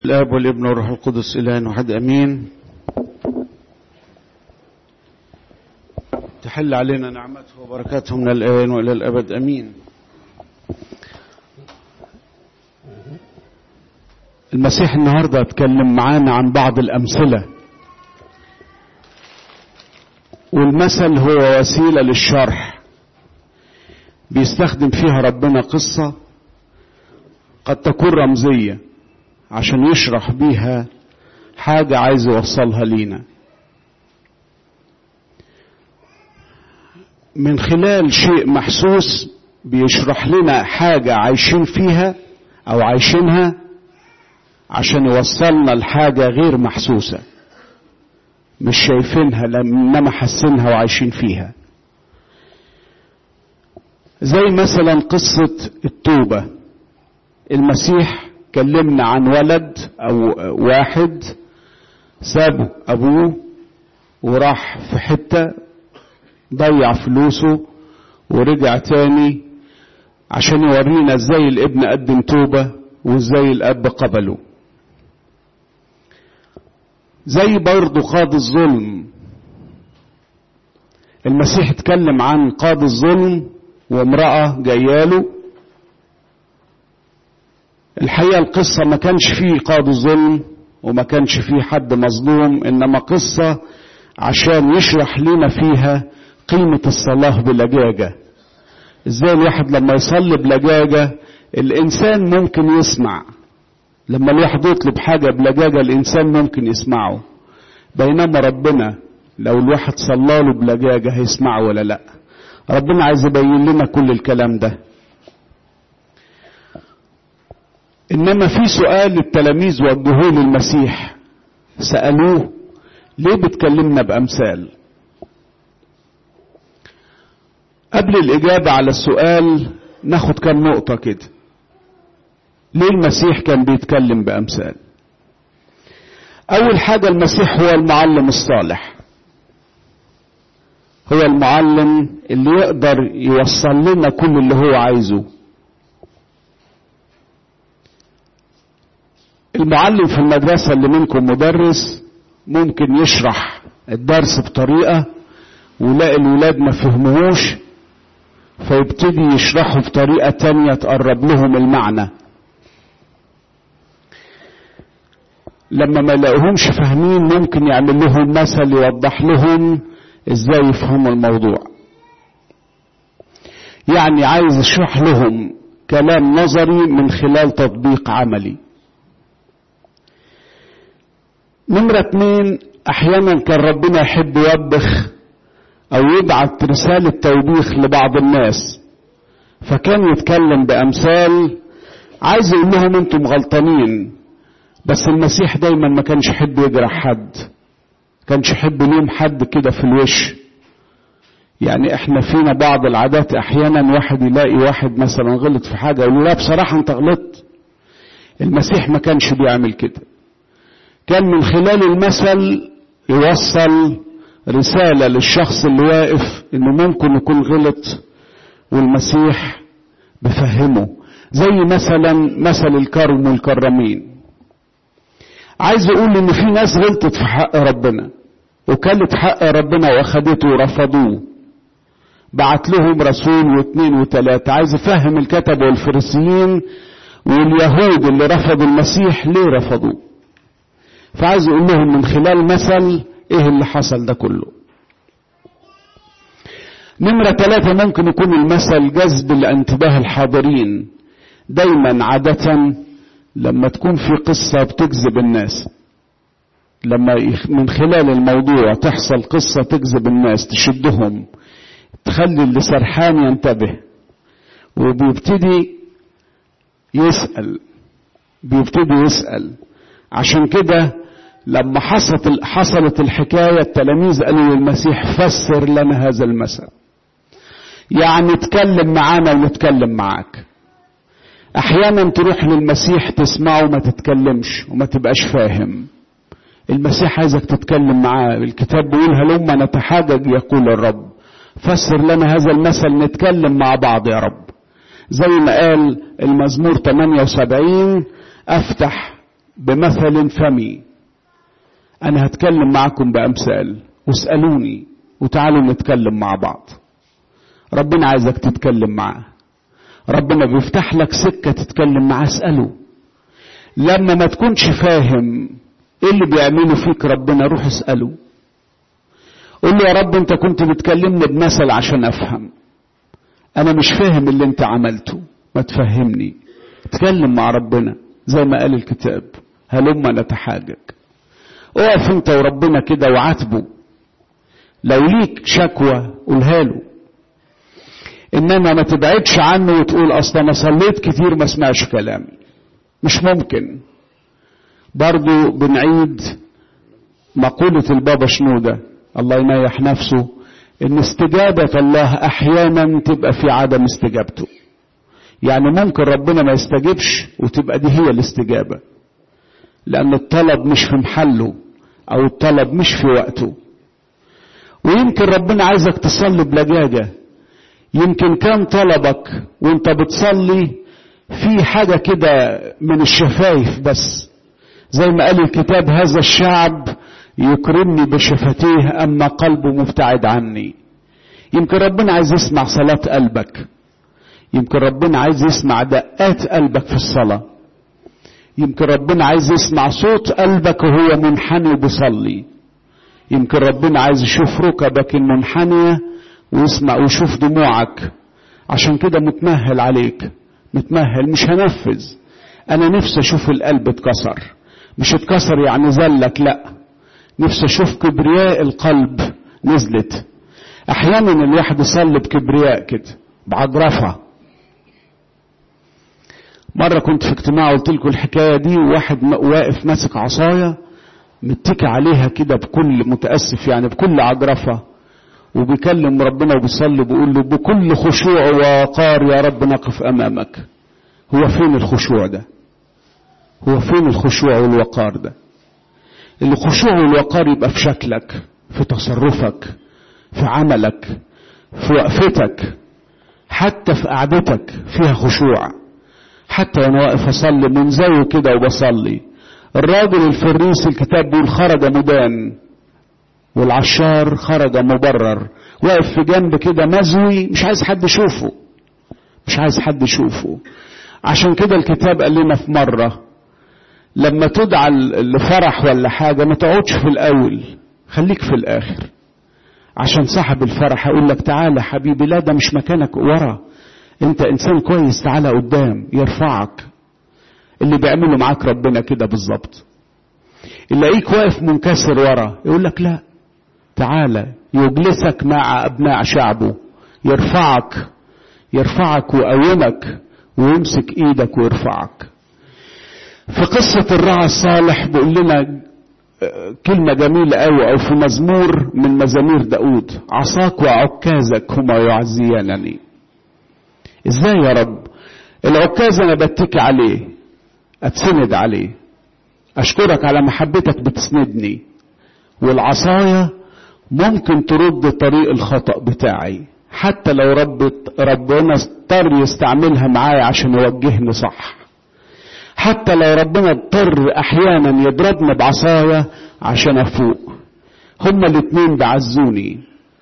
الاب والابن والروح القدس اله واحد امين تحل علينا نعمته وبركاته من الان والى الابد امين المسيح النهارده اتكلم معانا عن بعض الامثله والمثل هو وسيله للشرح بيستخدم فيها ربنا قصه قد تكون رمزيه عشان يشرح بيها حاجة عايز يوصلها لينا من خلال شيء محسوس بيشرح لنا حاجة عايشين فيها أو عايشينها عشان يوصلنا لحاجة غير محسوسة مش شايفينها إنما حاسينها وعايشين فيها زي مثلا قصة التوبة المسيح كلمنا عن ولد او واحد ساب ابوه وراح في حته ضيع فلوسه ورجع تاني عشان يورينا ازاي الابن قدم توبه وازاي الاب قبله زي برضه قاضي الظلم المسيح اتكلم عن قاضي الظلم وامرأة جاياله الحقيقة القصة ما كانش فيه قاضي ظلم وما كانش فيه حد مظلوم إنما قصة عشان يشرح لنا فيها قيمة الصلاة بلجاجة ازاي الواحد لما يصلي بلجاجة الإنسان ممكن يسمع لما الواحد يطلب حاجة بلجاجة الإنسان ممكن يسمعه بينما ربنا لو الواحد صلى له بلجاجة هيسمعه ولا لا ربنا عايز يبين لنا كل الكلام ده انما في سؤال التلاميذ وجهوه للمسيح سالوه ليه بتكلمنا بامثال قبل الاجابه على السؤال ناخد كام نقطه كده ليه المسيح كان بيتكلم بامثال اول حاجه المسيح هو المعلم الصالح هو المعلم اللي يقدر يوصل لنا كل اللي هو عايزه المعلم في المدرسة اللي منكم مدرس ممكن يشرح الدرس بطريقة ويلاقي الولاد ما فهموهوش فيبتدي يشرحه بطريقة تانية تقرب لهم المعنى لما ما يلاقوهمش فاهمين ممكن يعمل لهم مثل يوضح لهم ازاي يفهموا الموضوع يعني عايز يشرح لهم كلام نظري من خلال تطبيق عملي نمرة اتنين احيانا كان ربنا يحب يوبخ او يبعت رسالة توبيخ لبعض الناس فكان يتكلم بامثال عايز يقول لهم انتم غلطانين بس المسيح دايما ما كانش يحب يجرح حد كانش يحب يلوم حد كده في الوش يعني احنا فينا بعض العادات احيانا واحد يلاقي واحد مثلا غلط في حاجه يقول له لا بصراحه انت غلطت المسيح ما كانش بيعمل كده كان من خلال المثل يوصل رسالة للشخص اللي واقف انه ممكن يكون غلط والمسيح بفهمه زي مثلا مثل الكرم والكرمين عايز اقول ان في ناس غلطت في حق ربنا وكلت حق ربنا واخدته ورفضوه بعت لهم رسول واثنين وثلاثة عايز يفهم الكتب والفريسيين واليهود اللي رفضوا المسيح ليه رفضوه فعايز اقول لهم من خلال مثل ايه اللي حصل ده كله نمرة ثلاثة ممكن يكون المثل جذب لانتباه الحاضرين دايما عادة لما تكون في قصة بتجذب الناس لما من خلال الموضوع تحصل قصة تجذب الناس تشدهم تخلي اللي سرحان ينتبه وبيبتدي يسأل بيبتدي يسأل عشان كده لما حصلت حصلت الحكاية التلاميذ قالوا للمسيح فسر لنا هذا المثل يعني اتكلم معانا ونتكلم معاك احيانا تروح للمسيح تسمعه وما تتكلمش وما تبقاش فاهم المسيح عايزك تتكلم معاه الكتاب بيقول هلما نتحاجج يقول الرب فسر لنا هذا المثل نتكلم مع بعض يا رب زي ما قال المزمور 78 افتح بمثل فمي انا هتكلم معكم بامثال واسالوني وتعالوا نتكلم مع بعض ربنا عايزك تتكلم معاه ربنا بيفتح لك سكه تتكلم معاه اساله لما ما تكونش فاهم ايه اللي بيعمله فيك ربنا روح اساله قول له يا رب انت كنت بتكلمني بمثل عشان افهم انا مش فاهم اللي انت عملته ما تفهمني اتكلم مع ربنا زي ما قال الكتاب هلما نتحاجج اقف انت وربنا كده وعاتبه لو ليك شكوى قولها له انما ما تبعدش عنه وتقول اصل انا صليت كتير ما سمعش كلامي مش ممكن برضو بنعيد مقولة البابا شنودة الله ينيح نفسه ان استجابة الله احيانا تبقى في عدم استجابته يعني ممكن ربنا ما يستجيبش وتبقى دي هي الاستجابة لان الطلب مش في محله او الطلب مش في وقته ويمكن ربنا عايزك تصلي بلجاجة يمكن كان طلبك وانت بتصلي في حاجة كده من الشفايف بس زي ما قال الكتاب هذا الشعب يكرمني بشفتيه أما قلبه مبتعد عني يمكن ربنا عايز يسمع صلاة قلبك يمكن ربنا عايز يسمع دقات قلبك في الصلاة يمكن ربنا عايز يسمع صوت قلبك وهو منحني بيصلي يمكن ربنا عايز يشوف ركبك المنحنية ويسمع ويشوف دموعك عشان كده متمهل عليك متمهل مش هنفذ انا نفسي اشوف القلب اتكسر مش اتكسر يعني زلك لا نفسي اشوف كبرياء القلب نزلت احيانا الواحد يصلي بكبرياء كده بعجرفه مرة كنت في اجتماع قلت لكم الحكاية دي وواحد واقف ماسك عصاية متكي عليها كده بكل متأسف يعني بكل عجرفة وبيكلم ربنا وبيصلي بيقول له بكل خشوع ووقار يا رب نقف أمامك هو فين الخشوع ده هو فين الخشوع والوقار ده الخشوع والوقار يبقى في شكلك في تصرفك في عملك في وقفتك حتى في قعدتك فيها خشوع حتى وانا واقف اصلي منزوي كده وبصلي الراجل الفريسي الكتاب بيقول خرج مدان والعشار خرج مبرر واقف في جنب كده مزوي مش عايز حد يشوفه مش عايز حد يشوفه عشان كده الكتاب قال لنا في مرة لما تدعى لفرح ولا حاجة ما تقعدش في الأول خليك في الآخر عشان صاحب الفرح يقول لك تعالى حبيبي لا ده مش مكانك ورا انت انسان كويس تعالى قدام يرفعك اللي بيعمله معاك ربنا كده بالظبط يلاقيك واقف منكسر ورا يقول لك لا تعالى يجلسك مع ابناء شعبه يرفعك يرفعك ويقومك ويمسك ايدك ويرفعك في قصة الرعى الصالح بيقول لنا كلمة جميلة قوي أو في مزمور من مزامير داود عصاك وعكازك هما يعزيانني ازاي يا رب العكاز انا بتكي عليه اتسند عليه اشكرك على محبتك بتسندني والعصاية ممكن ترد طريق الخطأ بتاعي حتى لو رب ربنا اضطر يستعملها معايا عشان يوجهني صح حتى لو ربنا اضطر احيانا يضربني بعصاية عشان افوق هما الاتنين بعزوني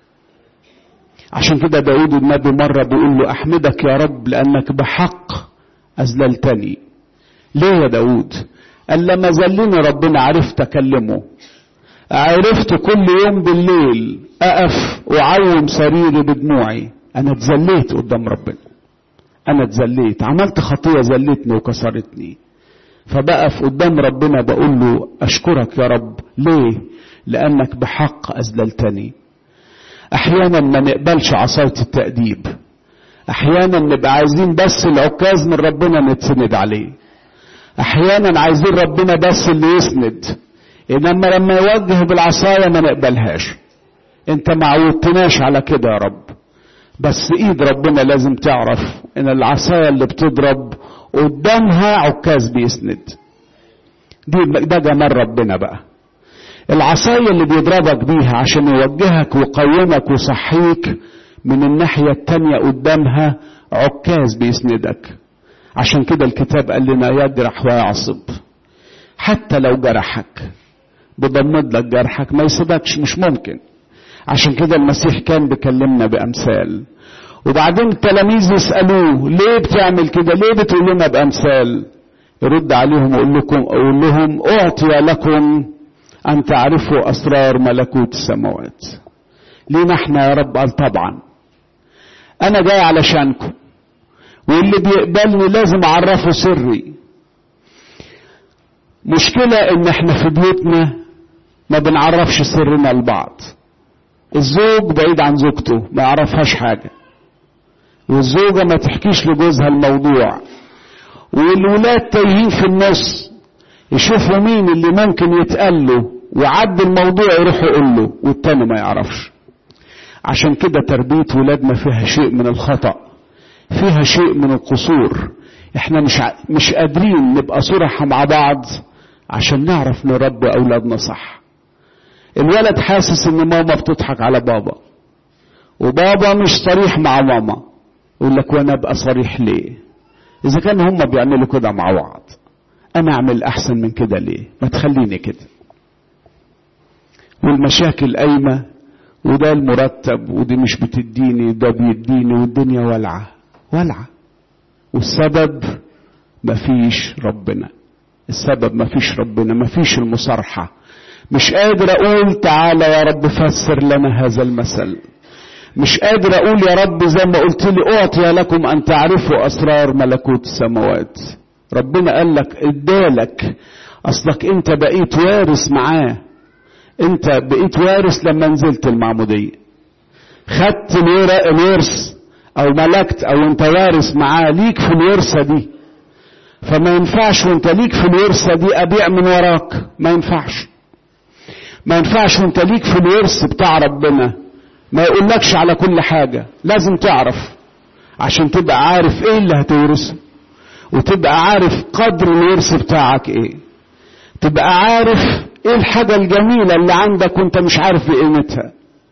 عشان كده داود النبي مرة بيقول له أحمدك يا رب لأنك بحق أذللتني ليه يا داود قال لما زلني ربنا عرفت أكلمه عرفت كل يوم بالليل أقف وأعوم سريري بدموعي أنا اتذليت قدام ربنا أنا اتذليت عملت خطية ذلتني وكسرتني فبقف قدام ربنا بقول له أشكرك يا رب ليه لأنك بحق أذللتني احيانا ما نقبلش عصاية التأديب احيانا نبقى عايزين بس العكاز من ربنا نتسند عليه احيانا عايزين ربنا بس اللي يسند انما لما يوجه بالعصاية ما نقبلهاش انت ما عودتناش على كده يا رب بس ايد ربنا لازم تعرف ان العصاية اللي بتضرب قدامها عكاز بيسند دي ده جمال ربنا بقى العصاية اللي بيضربك بيها عشان يوجهك ويقومك ويصحيك من الناحية التانية قدامها عكاز بيسندك عشان كده الكتاب قال لنا يجرح ويعصب حتى لو جرحك بضمد لك جرحك ما يسيبكش مش ممكن عشان كده المسيح كان بيكلمنا بأمثال وبعدين التلاميذ يسألوه ليه بتعمل كده ليه بتقول لنا بأمثال يرد عليهم ويقول لكم أقول لهم أعطي لكم أن تعرفوا أسرار ملكوت السماوات لينا احنا يا رب قال طبعا أنا جاي علشانكم واللي بيقبلني لازم أعرفه سري مشكلة إن احنا في بيوتنا ما بنعرفش سرنا لبعض الزوج بعيد عن زوجته ما يعرفهاش حاجة والزوجة ما تحكيش لجوزها الموضوع والولاد تايهين في النص يشوفوا مين اللي ممكن يتقال له وعد الموضوع يروح يقول له والتاني ما يعرفش عشان كده تربية ولادنا فيها شيء من الخطأ فيها شيء من القصور احنا مش ع... مش قادرين نبقى صرحة مع بعض عشان نعرف نربي اولادنا صح الولد حاسس ان ماما بتضحك على بابا وبابا مش صريح مع ماما يقول لك وانا ابقى صريح ليه اذا كان هم بيعملوا كده مع بعض انا اعمل احسن من كده ليه ما تخليني كده والمشاكل قايمه وده المرتب ودي مش بتديني ده بيديني والدنيا ولعه ولعه والسبب مفيش ربنا السبب مفيش ربنا مفيش المصارحه مش قادر اقول تعالى يا رب فسر لنا هذا المثل مش قادر اقول يا رب زي ما قلت لي اعطي لكم ان تعرفوا اسرار ملكوت السماوات ربنا قال لك ادالك اصلك انت بقيت وارث معاه انت بقيت وارث لما نزلت المعمودية خدت الورث او ملكت او انت وارث معاه ليك في الورثة دي فما ينفعش وانت ليك في الورثة دي ابيع من وراك ما ينفعش ما ينفعش وانت ليك في الورث بتاع ربنا ما يقولكش على كل حاجة لازم تعرف عشان تبقى عارف ايه اللي هتورثه وتبقى عارف قدر الورث بتاعك ايه تبقى عارف ايه الحاجة الجميلة اللي عندك وانت مش عارف بقيمتها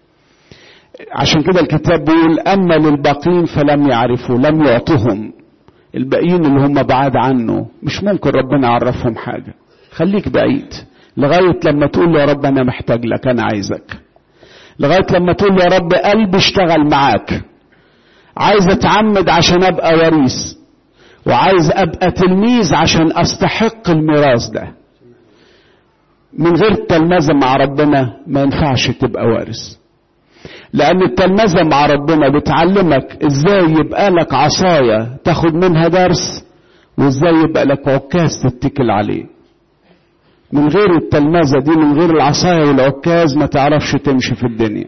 عشان كده الكتاب بيقول اما للباقين فلم يعرفوا لم يعطهم الباقيين اللي هم بعاد عنه مش ممكن ربنا يعرفهم حاجة خليك بعيد لغاية لما تقول يا رب انا محتاج لك انا عايزك لغاية لما تقول يا رب قلبي اشتغل معاك عايز اتعمد عشان ابقى وريث وعايز ابقى تلميذ عشان استحق الميراث ده من غير التلمذة مع ربنا ما ينفعش تبقى وارث لأن التلمذة مع ربنا بتعلمك ازاي يبقى لك عصاية تاخد منها درس وازاي يبقى لك عكاز تتكل عليه من غير التلمذة دي من غير العصاية والعكاز ما تعرفش تمشي في الدنيا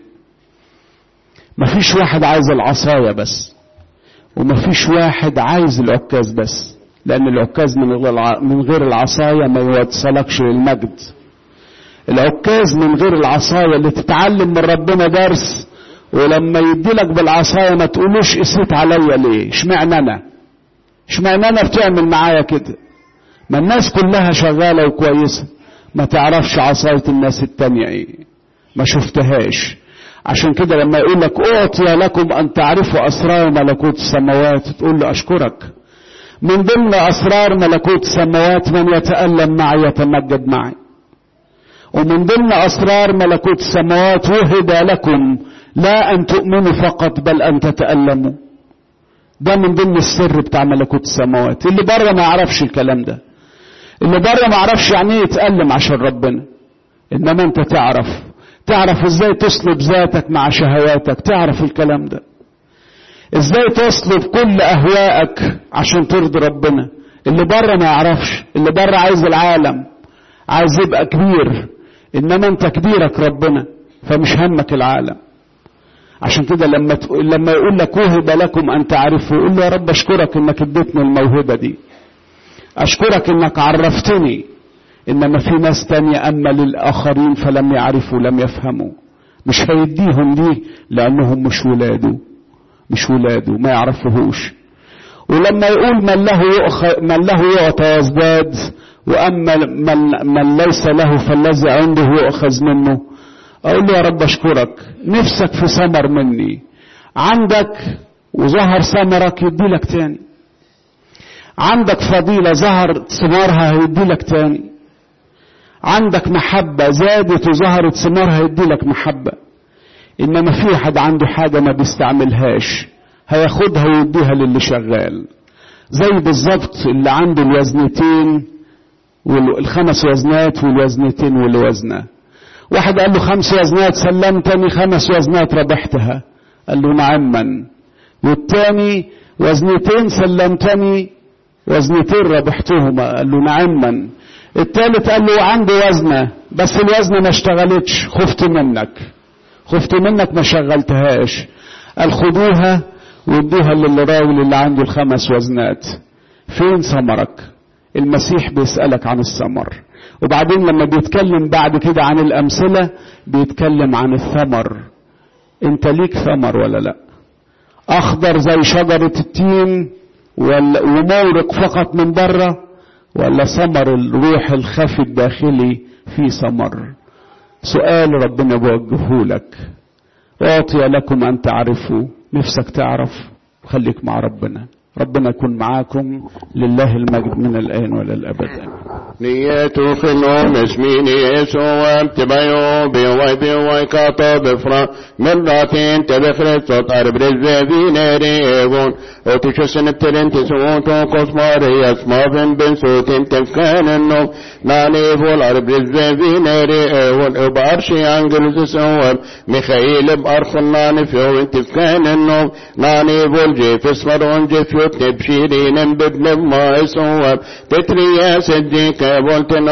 مفيش واحد عايز العصاية بس ومفيش واحد عايز العكاز بس لأن العكاز من غير العصاية ما يوصلكش للمجد العكاز من غير العصاية اللي تتعلم من ربنا درس ولما يديلك بالعصاية ما تقولوش قسيت عليا ليه اشمعنى انا اشمعنى انا بتعمل معايا كده ما الناس كلها شغالة وكويسة ما تعرفش عصاية الناس التانية ايه ما شفتهاش عشان كده لما يقول لك اعطي لكم ان تعرفوا اسرار ملكوت السماوات تقول له اشكرك من ضمن اسرار ملكوت السماوات من يتألم معي يتمجد معي ومن ضمن اسرار ملكوت السماوات وهب لكم لا ان تؤمنوا فقط بل ان تتألموا ده من ضمن السر بتاع ملكوت السماوات اللي بره ما يعرفش الكلام ده اللي بره ما يعرفش يعني ايه يتألم عشان ربنا انما انت تعرف تعرف ازاي تصلب ذاتك مع شهواتك تعرف الكلام ده ازاي تصلب كل اهوائك عشان ترضي ربنا اللي بره ما يعرفش اللي بره عايز العالم عايز يبقى كبير انما انت كبيرك ربنا فمش همك العالم عشان كده لما تقول لما يقول لك وهب لكم ان تعرفوا قول له يا رب اشكرك انك اديتني الموهبه دي اشكرك انك عرفتني انما في ناس تانية اما للاخرين فلم يعرفوا لم يفهموا مش هيديهم دي لانهم مش ولاده مش ولاده ما يعرفوهوش ولما يقول من له من له يعطى يزداد واما من, من ليس له فالذي عنده يؤخذ منه اقول له يا رب اشكرك نفسك في ثمر مني عندك وظهر ثمرك يديلك تاني عندك فضيلة ظهر ثمارها هيديلك تاني عندك محبة زادت وظهرت ثمارها يديلك محبة إنما في حد عنده حاجة ما بيستعملهاش هياخدها ويديها للي شغال زي بالظبط اللي عنده الوزنتين والخمس وزنات والوزنتين والوزنة واحد قال له خمس وزنات سلمتني خمس وزنات ربحتها قال له نعما والتاني وزنتين سلمتني وزنتين ربحتهما قال له نعما التالت قال له عنده وزنة بس الوزنة ما اشتغلتش خفت منك خفت منك ما شغلتهاش قال خدوها وادوها للراجل اللي عنده الخمس وزنات فين ثمرك المسيح بيسألك عن الثمر وبعدين لما بيتكلم بعد كده عن الأمثلة بيتكلم عن الثمر انت ليك ثمر ولا لا اخضر زي شجرة التين ومورق فقط من بره ولا ثمر الروح الخفي الداخلي في ثمر سؤال ربنا بوجهه لك أعطي لكم أن تعرفوا نفسك تعرف خليك مع ربنا ربنا يكون معاكم لله المجد من الآن وإلى الأبد نيتو خنوم اسمين يسوع تبايو بيوي بيوي كاتا بفرا من راتين تبخرت صوت أرب رزبين ريغون وتشسن الترين تسوون تو كوسماري اسمافن بن صوتين تفكان النوم ناني فول أرب رزبين ريغون وبارشي انجلز سوام ميخائيل بأرخنان فيو تفكان النوم ناني فول جيف اسمرون جيف يوت نبشيرين ببن ما سوام تتريا سجيك قلت